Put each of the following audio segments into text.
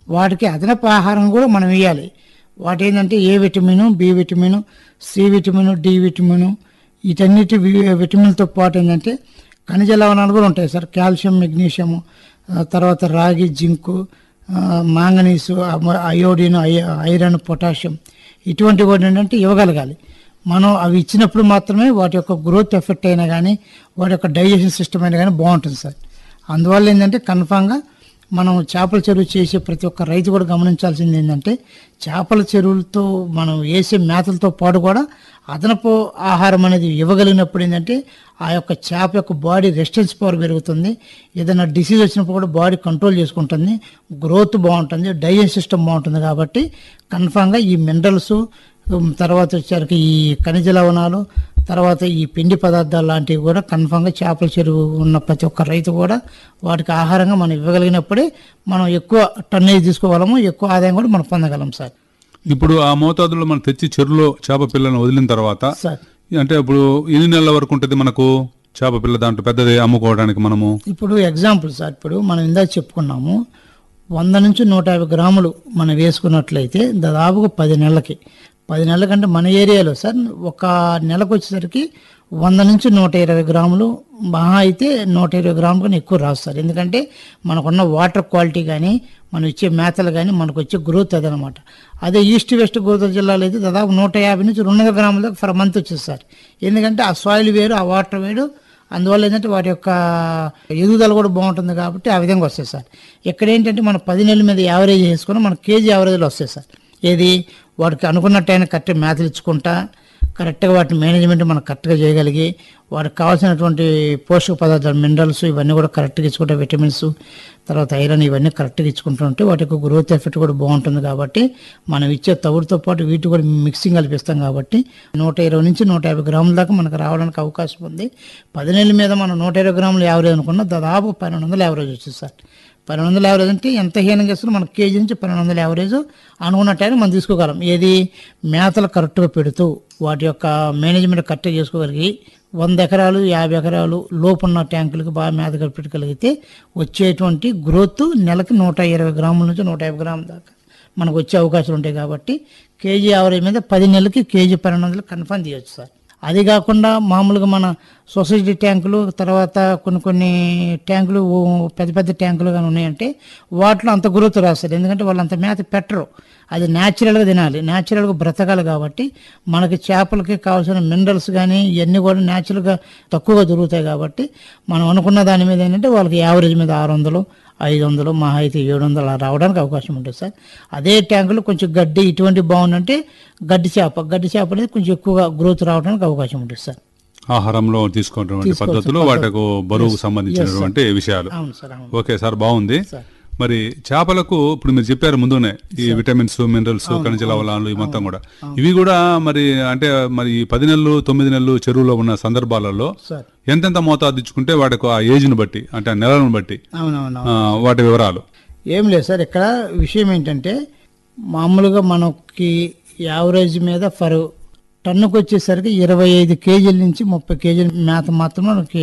వాటికి అదనపు ఆహారం కూడా మనం ఇవ్వాలి వాటి ఏంటంటే A vitamin B vitamin C vitamin D vitamin వీటన్నిటి వి- విటమిన్తో పాటు ఏంటంటే ఖనిజ లవణాలు కూడా ఉంటాయి సార్ కాల్షియం మెగ్నీషియం ఆ, తర్వాత రాగి జింకు ఆ, మాంగనీసు అమ- అయోడిన్ ఐ- ఐరన్ పొటాషియం ఇటువంటివి కూడా ఏంటంటే ఇవ్వగలగాలి మనం అవి ఇచ్చినప్పుడు మాత్రమే వాటి యొక్క గ్రోత్ ఎఫెక్ట్ అయినా కానీ వాటి యొక్క డైజెషన్ సిస్టమ్ అయినా కానీ బాగుంటుంది సార్ అందువల్ల ఏంటంటే కన్ఫామ్గా మనం చేపల చెరువు చేసే ప్రతి ఒక్క రైతు కూడా గమనించాల్సింది ఏంటంటే చేపల చెరువులతో మనం వేసే మేతలతో పాటు కూడా అదనపు ఆహారం అనేది ఇవ్వగలిగినప్పుడు ఏంటంటే ఆ యొక్క చేప యొక్క బాడీ రెసిస్టెన్స్ పవర్ పెరుగుతుంది ఏదైనా డిసీజ్ వచ్చినప్పుడు కూడా బాడీ కంట్రోల్ చేసుకుంటుంది గ్రోత్ బాగుంటుంది డైజెస్ట్ సిస్టమ్ బాగుంటుంది కాబట్టి కన్ఫామ్గా ఈ మినరల్స్ తర్వాత వచ్చేసరికి ఈ ఖనిజ లవణాలు తర్వాత ఈ పిండి పదార్థాలు లాంటివి కూడా కన్ఫామ్గా చేపల చెరువు ఉన్న ప్రతి ఒక్క రైతు కూడా వాటికి ఆహారంగా మనం ఇవ్వగలిగినప్పుడే మనం ఎక్కువ టన్నేజ్ తీసుకోగలము ఎక్కువ ఆదాయం కూడా మనం పొందగలం సార్ ఇప్పుడు ఆ మోతాదులో మనం తెచ్చి చెరువులో చేప పిల్లను వదిలిన తర్వాత సార్ అంటే ఇప్పుడు ఎన్ని నెలల వరకు ఉంటుంది మనకు చేప పిల్ల దాంట్లో పెద్దది అమ్ముకోవడానికి మనము ఇప్పుడు ఎగ్జాంపుల్ సార్ ఇప్పుడు మనం ఇందాక చెప్పుకున్నాము వంద నుంచి నూట యాభై గ్రాములు మనం వేసుకున్నట్లయితే దాదాపుగా పది నెలలకి పది నెలల కంటే మన ఏరియాలో సార్ ఒక నెలకు వచ్చేసరికి వంద నుంచి నూట ఇరవై గ్రాములు మహా అయితే నూట ఇరవై గ్రాములు కానీ ఎక్కువ రాదు సార్ ఎందుకంటే మనకున్న వాటర్ క్వాలిటీ కానీ మనం ఇచ్చే మేతలు కానీ మనకు వచ్చే గ్రోత్ అదనమాట అదే ఈస్ట్ వెస్ట్ గోదావరి జిల్లాలో అయితే దాదాపు నూట యాభై నుంచి రెండు వందల గ్రాముల దాకా ఫర్ మంత్ వచ్చేది సార్ ఎందుకంటే ఆ సాయిల్ వేరు ఆ వాటర్ వేరు అందువల్ల ఏంటంటే వాటి యొక్క ఎదుగుదల కూడా బాగుంటుంది కాబట్టి ఆ విధంగా వస్తాయి సార్ ఇక్కడ ఏంటంటే మనం పది నెలల మీద యావరేజ్ చేసుకుని మన కేజీ యావరేజ్లో వస్తాయి సార్ ఏది వాడికి అనుకున్నట్టు ఆయన కరెక్ట్ మేతలు ఇచ్చుకుంటా కరెక్ట్గా వాటి మేనేజ్మెంట్ మనం కరెక్ట్గా చేయగలిగి వాటికి కావాల్సినటువంటి పోషక పదార్థాలు మినరల్స్ ఇవన్నీ కూడా కరెక్ట్గా ఇచ్చుకుంటే విటమిన్స్ తర్వాత ఐరన్ ఇవన్నీ కరెక్ట్గా ఇచ్చుకుంటుంటే వాటి యొక్క గ్రోత్ ఎఫెక్ట్ కూడా బాగుంటుంది కాబట్టి మనం ఇచ్చే తవుడుతో పాటు వీటి కూడా మిక్సింగ్ కలిపిస్తాం కాబట్టి నూట ఇరవై నుంచి నూట యాభై గ్రాముల దాకా మనకు రావడానికి అవకాశం ఉంది పది నెలల మీద మనం నూట ఇరవై గ్రాములు యావరేజ్ అనుకున్నా దాదాపు పన్నెండు వందలు యావరేజ్ వచ్చింది సార్ పన్నెండు వందల యావరేజ్ అంటే ఎంత హీనంగా ఇస్తున్నా మన కేజీ నుంచి పన్నెండు వందల యావరేజ్ అనుకున్నట్టయినా మనం తీసుకోగలం ఏది మేతలు కరెక్ట్గా పెడుతూ వాటి యొక్క మేనేజ్మెంట్ కరెక్ట్గా చేసుకోగలిగి వంద ఎకరాలు యాభై ఎకరాలు లోపున్న ట్యాంకులకు బాగా మేత పెట్టగలిగితే వచ్చేటువంటి గ్రోత్ నెలకి నూట ఇరవై గ్రాముల నుంచి నూట యాభై గ్రాముల దాకా మనకు వచ్చే అవకాశాలు ఉంటాయి కాబట్టి కేజీ యావరేజ్ మీద పది నెలలకి కేజీ పన్నెండు వందలు కన్ఫర్మ్ తీయచ్చు సార్ అది కాకుండా మామూలుగా మన సొసైటీ ట్యాంకులు తర్వాత కొన్ని కొన్ని ట్యాంకులు ఓ పెద్ద పెద్ద ట్యాంకులు కానీ ఉన్నాయంటే వాటిలో అంత గ్రోత్ రాస్తారు ఎందుకంటే వాళ్ళు అంత మేత పెట్టరు అది న్యాచురల్గా తినాలి న్యాచురల్గా బ్రతకాలి కాబట్టి మనకి చేపలకి కావాల్సిన మినరల్స్ కానీ ఇవన్నీ కూడా న్యాచురల్గా తక్కువగా దొరుకుతాయి కాబట్టి మనం అనుకున్న దాని మీద ఏంటంటే వాళ్ళకి యావరేజ్ మీద ఆరు వందలు ఐదు వందలు మహా అయితే ఏడు వందలు అలా రావడానికి అవకాశం ఉంటుంది సార్ అదే ట్యాంకులో కొంచెం గడ్డి ఇటువంటి బాగుందంటే గడ్డి చేప గడ్డి చేప అనేది కొంచెం ఎక్కువగా గ్రోత్ రావడానికి అవకాశం ఉంటుంది సార్ ఆహారంలో తీసుకున్నటువంటి పద్ధతులు వాటికి బరువుకు సంబంధించినటువంటి విషయాలు అవును సార్ అవును ఓకే సార్ బాగుంది సార్. మరి చేపలకు ఇప్పుడు మీరు చెప్పారు ముందునే ఈ విటమిన్స్ మినరల్స్ ఖనిజ లవణాలు ఈ మొత్తం కూడా ఇవి కూడా మరి అంటే మరి ఈ పది నెలలు తొమ్మిది నెలలు చెరువులో ఉన్న సందర్భాలలో సార్ ఎంతెంత మోతాదు ఇచ్చుకుంటే వాటికి ఆ ఏజ్ని బట్టి అంటే ఆ నెలలను బట్టి అవునవును ఆ, వాటి వివరాలు ఏం లేదు సార్ ఇక్కడ విషయం ఏంటంటే మామూలుగా మనకి యావరేజ్ మీద ఫర్ టన్నుకు వచ్చేసరికి ఇరవై ఐదు కేజీల నుంచి ముప్పై కేజీల మేత మాత్రం మనకి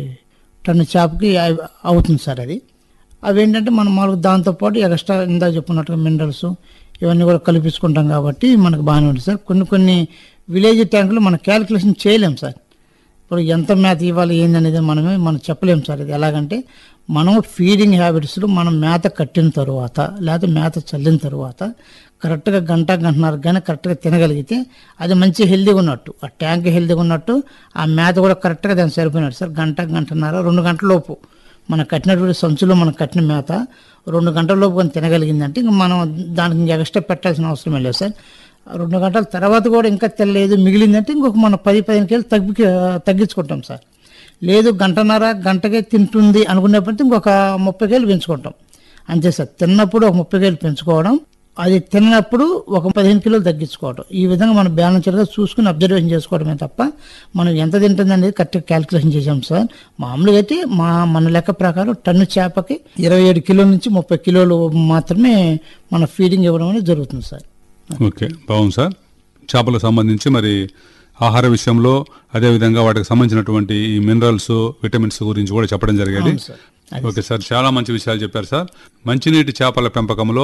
టన్ను చేపకి అవ్- అవుతుంది సార్ అది అవి ఏంటంటే మనం మామూలుగా దాంతోపాటు ఎక్స్ట్రా ఇందా చెప్పుకున్నట్టుగా మినరల్స్ ఇవన్నీ కూడా కల్పించుకుంటాం కాబట్టి మనకు బాగానే ఉంటుంది సార్ కొన్ని కొన్ని విలేజ్ ట్యాంకులు మనం క్యాలిక్యులేషన్ చేయలేం సార్ ఇప్పుడు ఎంత మేత ఇవ్వాలి ఏందనేది మనమే మనం చెప్పలేం సార్ ఇది ఎలాగంటే మనం ఫీడింగ్ హ్యాబిట్స్లో మనం మేత కట్టిన తర్వాత లేకపోతే మేత చల్లిన తర్వాత కరెక్ట్గా గంట గంటన్నర కానీ కరెక్ట్గా తినగలిగితే అది మంచి హెల్దీగా ఉన్నట్టు ఆ ట్యాంక్ హెల్దీగా ఉన్నట్టు ఆ మేత కూడా కరెక్ట్గా దానికి సరిపోయినట్టు సార్ గంట గంటన్నర రెండు గంటల లోపు మనం కట్టినటువంటి సంచులో మనం కట్టిన మేత రెండు గంటల లోపు కానీ తినగలిగిందంటే ఇంక మనం దానికి ఇంకా ఎక్స్ట్రా పెట్టాల్సిన అవసరం లేదు సార్ రెండు గంటల తర్వాత కూడా ఇంకా తెల్లలేదు మిగిలిందంటే ఇంకొక మనం పది పదిహేను కేలు తగ్గి తగ్గించుకుంటాం సార్ లేదు గంటన్నర గంటకే తింటుంది అనుకునేప్పుడు ఇంకొక ముప్పై కేలు పెంచుకుంటాం అంతే సార్ తిన్నప్పుడు ఒక ముప్పై కేలు పెంచుకోవడం అది తిన్నప్పుడు ఒక పదిహేను కిలోలు తగ్గించుకోవడం ఈ విధంగా మనం బ్యాలెన్స్డ్గా చూసుకుని అబ్జర్వేషన్ చేసుకోవడమే తప్ప మనం ఎంత తింటుంది అనేది కరెక్ట్గా క్యాలిక్యులేషన్ చేసాం సార్ మామూలుగా అయితే మా మన లెక్క ప్రకారం టన్ను చేపకి ఇరవై ఏడు కిలోల నుంచి ముప్పై కిలోలు మాత్రమే మన ఫీడింగ్ ఇవ్వడం అనేది జరుగుతుంది సార్ ఓకే బాగుంది సార్ చేపలకు సంబంధించి మరి ఆహార విషయంలో అదేవిధంగా వాటికి సంబంధించినటువంటి ఈ మినరల్స్ విటమిన్స్ గురించి కూడా చెప్పడం జరిగేది సార్ ఓకే సార్ చాలా మంచి విషయాలు చెప్పారు సార్ మంచినీటి చేపల పెంపకంలో